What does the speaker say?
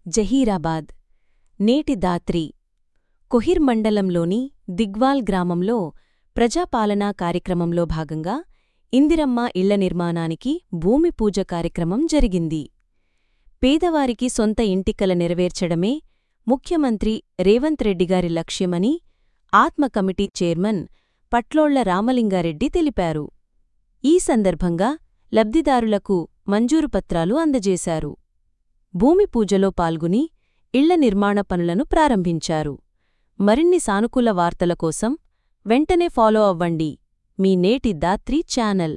జహీరాబాద్ నేటి దాత్రి కొహిర్ మండలంలోని దిగ్వాల్ గ్రామంలో ప్రజాపాలనా కార్యక్రమంలో భాగంగా ఇందిరమ్మ ఇళ్ల నిర్మాణానికి భూమి పూజ కార్యక్రమం జరిగింది పేదవారికి సొంత ఇంటికల నెరవేర్చడమే ముఖ్యమంత్రి రేవంత్ రెడ్డిగారి లక్ష్యమని ఆత్మ కమిటీ చైర్మన్ పట్లోళ్ల రామలింగారెడ్డి తెలిపారు ఈ సందర్భంగా లబ్ధిదారులకు మంజూరు పత్రాలు అందజేశారు భూమి పూజలో పాల్గొని ఇళ్ల నిర్మాణ పనులను ప్రారంభించారు మరిన్ని సానుకూల వార్తల కోసం వెంటనే ఫాలో అవ్వండి మీ నేటి దాత్రి ఛానల్